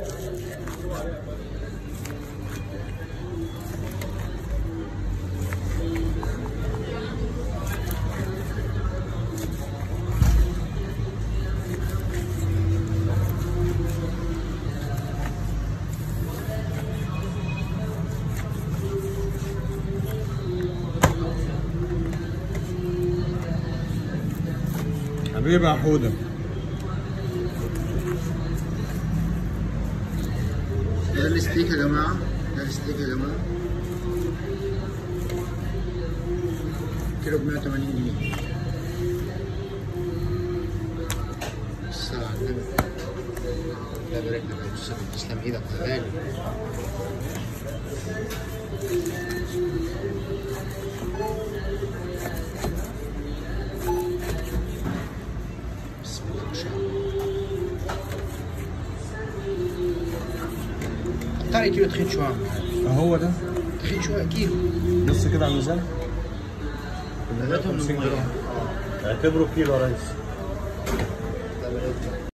حبيبي يا حوده ده الستيك يا جماعة ده الستيك يا جماعة كيلو ب 180 جنيه الصلاة على النبي لا بارك لك يا أستاذ تسلم ايدك يا غالي بسم الله ما شاء الله قطع لي كيلو تخين شوية هو ده تخين شوية كيلو بص كده على الميزان ثلاثة من 50 المية جرام اعتبره كيلو يا ريس